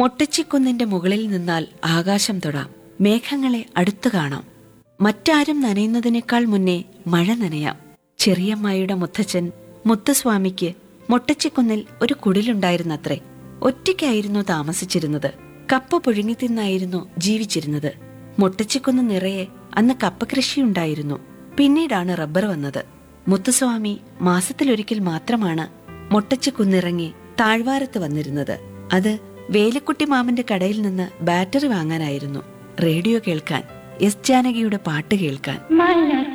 മൊട്ടച്ചിക്കുന്നിന്റെ മുകളിൽ നിന്നാൽ ആകാശം തൊടാം മേഘങ്ങളെ അടുത്തു കാണാം മറ്റാരും നനയുന്നതിനേക്കാൾ മുന്നേ മഴ നനയാം ചെറിയമ്മായിയുടെ മുത്തച്ഛൻ മുത്തുസ്വാമിക്ക് മൊട്ടച്ചിക്കുന്നിൽ ഒരു കുടിലുണ്ടായിരുന്നത്രേ ഒറ്റയ്ക്കായിരുന്നു താമസിച്ചിരുന്നത് കപ്പ പുഴുങ്ങി തിന്നായിരുന്നു ജീവിച്ചിരുന്നത് മൊട്ടച്ചിക്കുന്ന് നിറയെ അന്ന് കപ്പ കൃഷിയുണ്ടായിരുന്നു പിന്നീടാണ് റബ്ബർ വന്നത് മുത്തുസ്വാമി മാസത്തിലൊരിക്കൽ മാത്രമാണ് മൊട്ടച്ചിക്കുന്നിറങ്ങി താഴ്വാരത്ത് വന്നിരുന്നത് അത് വേലക്കുട്ടി മാമന്റെ കടയിൽ നിന്ന് ബാറ്ററി വാങ്ങാനായിരുന്നു റേഡിയോ കേൾക്കാൻ എസ് ജാനകിയുടെ പാട്ട് കേൾക്കാൻ മലർ